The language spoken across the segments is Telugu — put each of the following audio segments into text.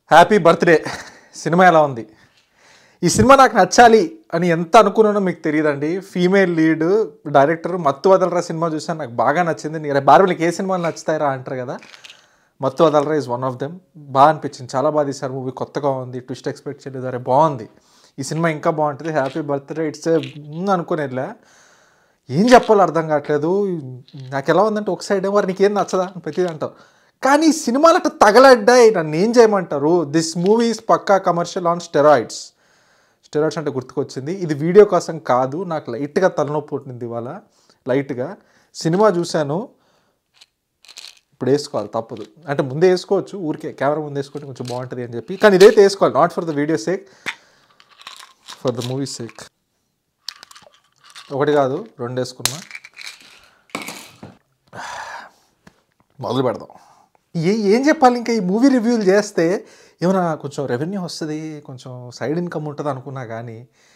హ్యాపీ బర్త్డే సినిమా ఎలా ఉంది ఈ సినిమా నాకు నచ్చాలి అని ఎంత అనుకున్నానో మీకు తెలియదండి ఫీమేల్ లీడ్ డైరెక్టర్ మత్తు వదలరా సినిమా చూసాను నాకు బాగా నచ్చింది నేను బార్బీలకి ఏ సినిమాలు నచ్చుతాయిరా అంటారు కదా మత్తు వదలరా ఇస్ వన్ ఆఫ్ దెమ్ బాగా అనిపించింది చాలా బాగా తీశారు మూవీ కొత్తగా ఉంది ట్విస్ట్ ఎక్స్పెక్ట్ చేయలేదు అరే బాగుంది ఈ సినిమా ఇంకా బాగుంటుంది హ్యాపీ బర్త్డే ఇట్స్ అనుకునేట్లే ఏం చెప్పాలో అర్థం కావట్లేదు నాకు ఎలా ఉందంటే ఒక సైడ్ మరి నీకేం నచ్చదా అని ప్రతిదీ అంటావు కానీ ఈ సినిమాలు అట్లా తగలడ్డాయి నన్ను ఏం చేయమంటారు this movies Pakka Commercial on steroids steroids అంటే గుర్తుకొచ్చింది ఇది వీడియో కోసం కాదు నాకు లైట్గా తలనొప్పి పుట్టింది ఇవాళ లైట్గా సినిమా చూశాను ఇప్పుడు వేసుకోవాలి తప్పదు అంటే ముందే వేసుకోవచ్చు ఊరికే కెమెరా ముందే వేసుకుంటే కొంచెం బాగుంటుంది అని చెప్పి కానీ ఇదైతే వేసుకోవాలి not for the video sake for the movie sake ఒకటి కాదు రెండు వేసుకున్నా మొదలు పెడదాం ఏ ఏం చెప్పాలి ఇంకా ఈ మూవీ రివ్యూలు చేస్తే ఏమైనా కొంచెం రెవెన్యూ వస్తుంది కొంచెం సైడ్ ఇన్కమ్ ఉంటుంది అనుకున్నా కానీ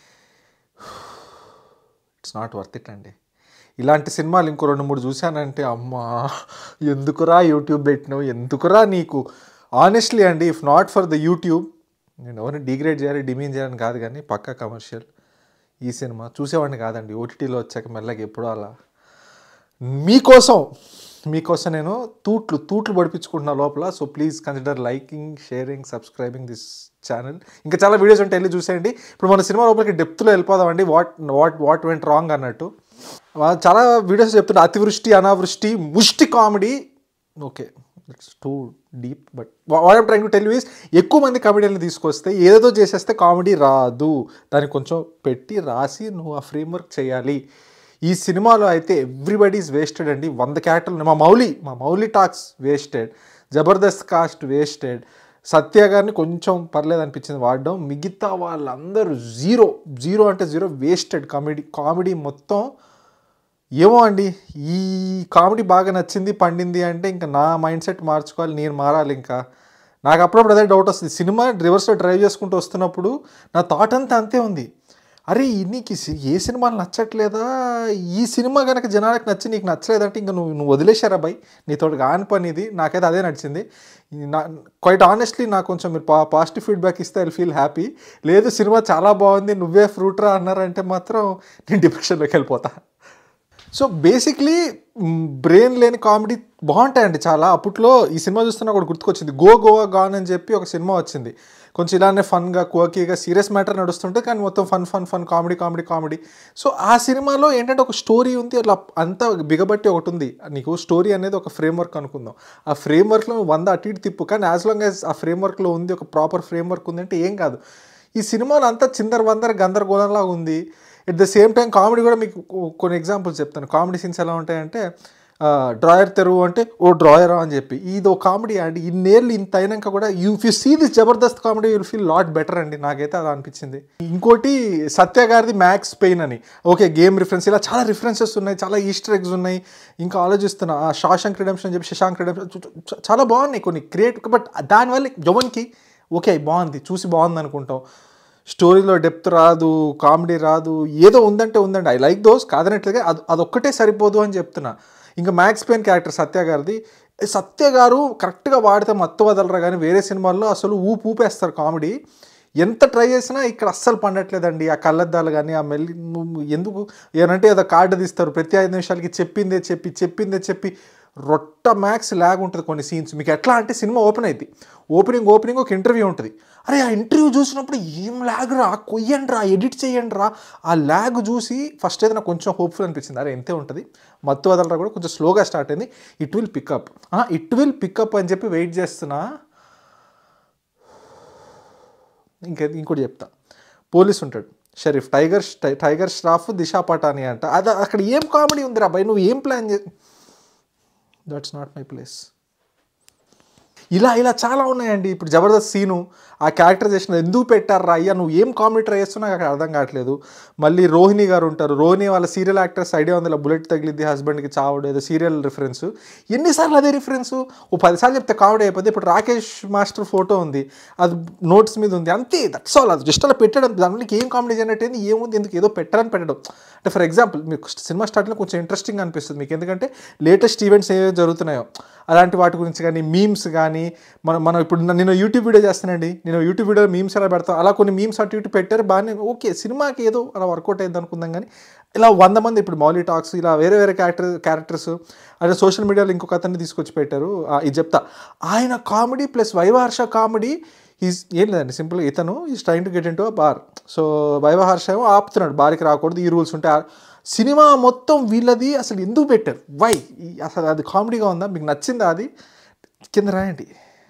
ఇట్స్ నాట్ వర్త్ ఇట్ అండి ఇలాంటి సినిమాలు ఇంకో రెండు మూడు చూశానంటే అమ్మా ఎందుకురా యూట్యూబ్ పెట్టినావు ఎందుకురా నీకు ఆనెస్ట్లీ అండి if not for the YouTube నేను ఎవరిని డిగ్రేడ్ చేయాలి డిమీన్ చేయాలని కాదు కానీ పక్కా కమర్షియల్ ఈ సినిమా చూసేవాడిని కాదండి ఓటీటీలో వచ్చాక మెల్లగా ఎప్పుడో అలా మీకోసం మీకోసం నేను తూట్లు తూట్లు పడిపించుకుంటున్నా లోపల so please consider liking sharing subscribing this channel ఇంకా చాలా వీడియోస్ ఉంటే వెళ్ళి చూసేయండి ఇప్పుడు మన సినిమా లోపలికి డెప్త్లో వెళ్ళిపోదామండి what what what went wrong అన్నట్టు వా- చాలా వీడియోస్ చెప్తున్నా అతివృష్టి అనావృష్టి ముష్టి comedy okay it's too deep but what I'm trying to tell is ఎక్కువ మంది కామెడీని తీసుకొస్తే ఏదేదో చేసేస్తే కామెడీ రాదు దాన్ని కొంచెం పెట్టి రాసి నువ్వు ఆ ఫ్రేమ్వర్క్ చేయాలి ఈ సినిమాలో అయితే ఎవ్రీబడి ఈజ్ వేస్టెడ్ అండి వంద క్యారెక్టర్లు మా మౌలి మా Mouli talks wasted Jabardasth cast wasted Satya గారిని కొంచెం పర్లేదు అనిపించింది వాడడం మిగతా వాళ్ళందరూ జీరో జీరో అంటే జీరో వేస్టెడ్ కామెడీ కామెడీ మొత్తం ఏమో అండి ఈ కామెడీ బాగా నచ్చింది పండింది అంటే ఇంకా నా మైండ్ సెట్ మార్చుకోవాలి నేను మారాలి ఇంకా నాకు అప్పుడప్పుడు అదే డౌట్ వస్తుంది సినిమా రివర్స్లో డ్రైవ్ చేసుకుంటూ వస్తున్నప్పుడు నా థాట్ అంతా అంతే ఉంది అరే ఈ నీకు ఈ సి- ఏ సినిమాలు నచ్చట్లేదా ఈ సినిమా కనుక జనాలకు నచ్చి నీకు నచ్చలేదంటే ఇంకా నువ్వు నువ్వు వదిలేశారా బై నీతో కాని పని ఇది నాకైతే అదే నచ్చింది నా క్వైట్ ఆనెస్ట్లీ నాకు కొంచెం మీరు పా పాజిటివ్ ఫీడ్బ్యాక్ ఇస్తే ఐ ఫీల్ హ్యాపీ లేదు సినిమా చాలా బాగుంది నువ్వే ఫ్రూట్రా అన్నారంటే మాత్రం నేను డిప్రెషన్లోకి వెళ్ళిపోతా సో బేసిక్లీ బ్రెయిన్ లేని కామెడీ బాగుంటాయండి చాలా అప్పట్లో ఈ సినిమా చూస్తున్నా కూడా గుర్తుకొచ్చింది గో గోవా గాన్ అని చెప్పి ఒక సినిమా వచ్చింది కొంచెం ఇలానే ఫన్గా కోకీగా సీరియస్ మ్యాటర్ నడుస్తుంటే కానీ మొత్తం fun fun fun comedy comedy comedy so ఆ సినిమాలో ఏంటంటే ఒక స్టోరీ ఉంది అట్లా అంతా బిగబట్టి ఒకటి ఉంది నీకు స్టోరీ అనేది ఒక ఫ్రేమ్వర్క్ అనుకుందాం ఆ ఫ్రేమ్వర్క్లో వంద అటు ఇటు తిప్పు కానీ యాజ్ లాంగ్ యాజ్ ఆ ఫ్రేమ్వర్క్లో ఉంది ఒక ప్రాపర్ ఫ్రేమ్వర్క్ ఉంది అంటే ఏం కాదు ఈ సినిమాలో అంతా చిందర వందర గందరగోళంలా ఉంది at the same time comedy కూడా మీకు కొ- కొన్ని ఎగ్జాంపుల్స్ చెప్తాను కామెడీ సీన్స్ ఎలా ఉంటాయంటే డ్రాయర్ తెరువు అంటే ఓ డ్రాయరా అని చెప్పి ఇది ఒక కామెడీ అండి ఇన్నేళ్ళు ఇంత అయినాక కూడా you you see this Jabardasth comedy you'll feel lot better అండి నాకైతే అలా అనిపించింది ఇంకోటి సత్య గారిది మ్యాక్స్ పెయిన్ అని ఓకే గేమ్ రిఫరెన్స్ ఇలా చాలా రిఫరెన్సెస్ ఉన్నాయి చాలా ఈస్టర్ ఎగ్స్ ఉన్నాయి ఇంకా ఆలోచిస్తున్నా ఆ షాషంక్ రిడెంప్షన్ అని చెప్పి శశాంక్ రిడెంప్షన్ చాలా బాగున్నాయి కొన్ని క్రియేట్ బట్ దానివల్ల జవన్కి ఓకే బాగుంది చూసి బాగుంది అనుకుంటాం స్టోరీలో డెప్త్ రాదు కామెడీ రాదు ఏదో ఉందంటే ఉందండి ఐ లైక్ దోస్ కాదనట్లుగా అది అదొక్కటే సరిపోదు అని చెప్తున్నా ఇంకా మ్యాక్స్ పెయిన్ క్యారెక్టర్ సత్య గారిది ఏ సత్య గారు కరెక్ట్గా వాడితే మత్తు వదలరా కానీ వేరే సినిమాల్లో అసలు ఊపు ఊపేస్తారు కామెడీ ఎంత ట్రై చేసినా ఇక్కడ అస్సలు పండట్లేదండి ఆ కళ్ళద్దాలు కానీ ఆ మెల్లి నువ్వు ఎందుకు ఏమంటే ఏదో కార్డు తీస్తారు ప్రతి ఐదు నిమిషాలకి చెప్పిందే చెప్పి చెప్పిందే చెప్పి రొట్ట మ్యాక్స్ ల్యాగ్ ఉంటుంది కొన్ని సీన్స్ మీకు ఎట్లా అంటే సినిమా ఓపెన్ అయింది ఓపెనింగ్ ఓపెనింగ్ ఒక ఇంటర్వ్యూ ఉంటుంది అరే ఆ ఇంటర్వ్యూ చూసినప్పుడు ఏం ల్యాగ్ రా కొయ్యండి రా ఎడిట్ చేయండి రా ఆ ల్యాగ్ చూసి ఫస్ట్ అయితే నాకు కొంచెం హోప్ఫుల్ అనిపించింది అరే ఎంతే ఉంటుంది మత్తు వదలరా కూడా కొంచెం స్లోగా స్టార్ట్ అయింది it will pick up it will pick up అని చెప్పి వెయిట్ చేస్తున్నా ఇంకా ఇంకోటి చెప్తా పోలీస్ ఉంటాడు షరీఫ్ టైగర్ టై- టైగర్ ష్రాఫ్ దిశా పటాని అంట అది అక్కడ ఏం కామెడీ ఉందిరా బాయ్ నువ్వు ఏం ప్లాన్ చే దట్స్ నాట్ మై ప్లేస్ ఇలా ఇలా చాలా ఉన్నాయండి ఇప్పుడు జబర్దస్త్ సీను ఆ క్యారెక్టరైజేషన్ ఎందుకు పెట్టారా అయ్యా నువ్వు ఏం కామెడీ ట్రై చేస్తున్నా నాకు అర్థం కావట్లేదు మళ్ళీ రోహిణి గారు ఉంటారు రోహిణి వాళ్ళ సీరియల్ యాక్టర్స్ ఐడియా ఉంది ఇలా బుల్లెట్ తగిలిద్ది హస్బెండ్కి చావడు ఏదో సీరియల్ రిఫరెన్స్ ఎన్నిసార్లు అదే రిఫరెన్స్ ఓ పదిసార్లు చెప్తే కామెడీ అయిపోతే ఇప్పుడు రాకేష్ మాస్టర్ ఫోటో ఉంది అది నోట్స్ మీద ఉంది అంతే దట్స్ ఆల్ అది జస్ట్ అలా పెట్టడం దానికి ఏం కామెడీ జనరేట్ అయింది ఏముంది ఎందుకు ఏదో పెట్టాలని పెట్టడం అంటే ఫర్ ఎగ్జాంపుల్ మీకు సినిమా స్టార్ట్లో కొంచెం ఇంట్రెస్టింగ్ అనిపిస్తుంది మీకు ఎందుకంటే లేటెస్ట్ ఈవెంట్స్ ఏవైతే జరుగుతున్నాయో అలాంటి వాటి గురించి కానీ మీమ్స్ కానీ కానీ మనం మనం ఇప్పుడు నేను యూట్యూబ్ వీడియో చేస్తానండి నేను యూట్యూబ్ వీడియో మీమ్స్ ఎలా పెడతాను అలా కొన్ని మీమ్స్ అటు ఇటు పెట్టారు బాగానే ఓకే సినిమాకి ఏదో అలా వర్కౌట్ అయింది అనుకుందాం కానీ ఇలా వంద మంది ఇప్పుడు మౌలీ టాక్స్ ఇలా వేరే వేరే క్యారెక్టర్ క్యారెక్టర్స్ అదే సోషల్ మీడియాలో ఇంకొక అతన్ని తీసుకొచ్చి పెట్టారు ఆ, ఇది చెప్తా ఆయన comedy plus Viva Harsha comedy is ఏం లేదండి సింపుల్ ఇతను is trying to get in to bar so Viva Harsha ఏమో ఆపుతున్నాడు బార్కి రాకూడదు ఈ రూల్స్ ఉంటాయి ఆ- సినిమా మొత్తం వీళ్ళది అసలు ఎందుకు పెట్టారు వై ఈ- అసలు అది కామెడీగా ఉందా మీకు నచ్చిందా అది కింద రాయండి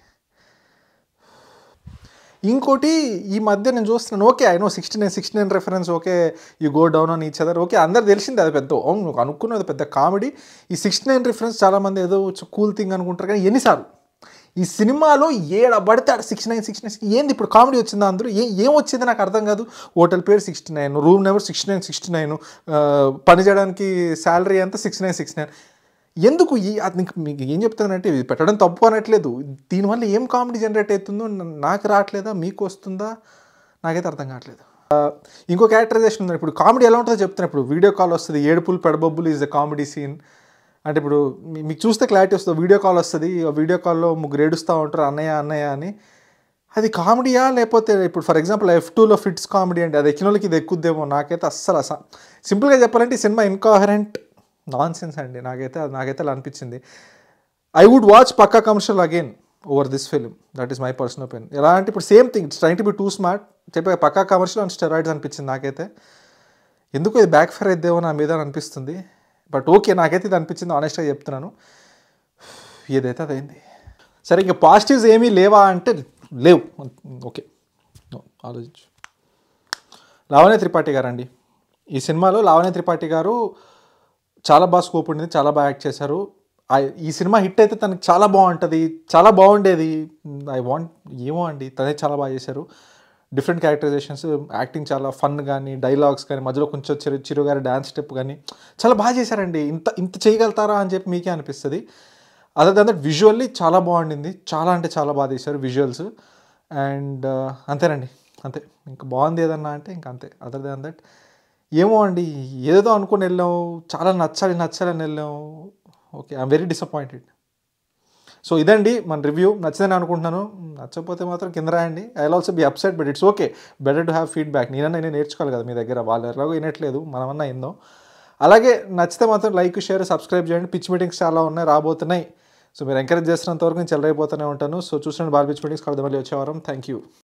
ఇంకోటి ఈ మధ్య నేను చూస్తున్నాను okay I know sixty nine sixty nine reference okay you go down అని ఈచ్ అదర్ ఓకే అందరు తెలిసింది అది పెద్ద అవును నువ్వు అనుకున్నది పెద్ద కామెడీ ఈ సిక్స్టీ నైన్ రిఫరెన్స్ చాలామంది ఏదో కూల్ థింగ్ అనుకుంటారు కానీ ఎన్నిసార్లు ఈ సినిమాలో ఏడ పడితే ఆడ సిక్స్టీ నైన్ సిక్స్టీ నైన్ ఏంది ఇప్పుడు కామెడీ వచ్చిందా అందరూ ఏ ఏం వచ్చింది నాకు అర్థం కాదు హోటల్ పేరు sixty nine room number sixty nine sixty nine పని చేయడానికి శాలరీ అంతా సిక్స్టీ నైన్ సిక్స్టీ నైన్ ఎందుకు ఈ అది నీకు మీకు ఏం చెప్తానంటే ఇది పెట్టడం తప్పు అనట్లేదు దీనివల్ల ఏం కామెడీ జనరేట్ అవుతుందో న- నాకు రావట్లేదా మీకు వస్తుందా నాకైతే అర్థం కావట్లేదు ఆ, ఇంకో క్యారెక్టరైజేషన్ ఉంది ఇప్పుడు కామెడీ ఎలా ఉంటుందో చెప్తాను ఇప్పుడు వీడియో కాల్ వస్తుంది ఏడుపులు పెడబొబ్బులు ఈజ్ ద కామెడీ సీన్ అంటే ఇప్పుడు మీ- మీకు చూస్తే క్లారిటీ వస్తుంది వీడియో కాల్ వస్తుంది ఆ వీడియో కాల్లో ముగ్గురు ఏడుస్తూ ఉంటారు అన్నయ్య అన్నయ్య అని అది కామెడీయా లేకపోతే ఇప్పుడు ఫర్ ఎగ్జాంపుల్ ఎఫ్ టూలో ఫిట్స్ కామెడీ అంటే అది ఎక్కిన వాళ్ళకి ఇది ఎక్కుద్దేమో నాకైతే అస్సలు అస సింపుల్గా చెప్పాలంటే ఈ సినిమా ఇన్కాహరెంట్ నాన్ సెన్స్ అండి నాకైతే నాకైతే అలా అనిపించింది I would watch Pakka Commercial again over this film that is my personal opinion ఎలా అంటే ఇప్పుడు same thing it's trying to be too smart చెప్పే పక్కా కమర్షియల్ అండ్ స్టెరాయిడ్స్ అనిపించింది నాకైతే ఎందుకు ఇది బ్యాక్ ఫైర్ అయిద్దేమో నా మీద అని అనిపిస్తుంది బట్ ఓకే నాకైతే ఇది అనిపించింది ఆనెస్ట్గా చెప్తున్నాను ఏదైతే అదైంది సరే ఇంకా పాజిటివ్స్ ఏమీ లేవా అంటే లేవు ఓకే No, ఆలోచించు లావణ్య త్రిపాఠి గారు అండి ఈ సినిమాలో లావణ్య త్రిపాఠి గారు చాలా బాగా స్కోప్ ఉండింది చాలా బాగా యాక్ట్ చేశారు ఆ- ఈ సినిమా హిట్ అయితే తనకి చాలా బాగుంటుంది చాలా బాగుండేది ఐ వాంట్ ఏమో అండి తనే చాలా బాగా చేశారు డిఫరెంట్ క్యారెక్టరైజేషన్స్ యాక్టింగ్ చాలా ఫన్ కానీ డైలాగ్స్ కానీ మధ్యలో కొంచెం చిరు చిరు గారి డ్యాన్స్ స్టెప్ కానీ చాలా బాగా చేశారండి ఇంత ఇంత చేయగలుగుతారా అని చెప్పి మీకే అనిపిస్తుంది అదర్ దాన్ దట్ విజువల్లీ చాలా బాగుండింది చాలా అంటే చాలా బాగా తీశారు విజువల్స్ అండ్ అంతేనండి అంతే ఇంకా బాగుంది ఏదన్నా అంటే ఇంకా అంతే అదర్ దాన్ దట్ ఏమో అండి ఏదో అనుకుని వెళ్ళాం చాలా నచ్చాలి నచ్చాలని వెళ్ళాం okay I'm very disappointed so ఇదండి మన రివ్యూ నచ్చిందని అనుకుంటున్నాను నచ్చకపోతే మాత్రం కింద రాయండి I also be upset but it's okay better to have feedback నేనన్నా నేను నేర్చుకోవాలి కదా మీ దగ్గర వాళ్ళు ఎలాగో వినట్లేదు మనమన్నా ఏందో అలాగే నచ్చితే మాత్రం లైక్ షేర్ సబ్స్క్రైబ్ చేయండి పిచ్ మీటింగ్స్ చాలా ఉన్నాయి రాబోతున్నాయి సో మీరు ఎంకరేజ్ చేస్తున్నంత వరకు నేను చెల్లరైపోతూనే ఉంటాను సో చూసిన బాల్ పిచ్ మీటింగ్స్ కలుద్దాం మళ్ళీ వచ్చే వారం థ్యాంక్ యూ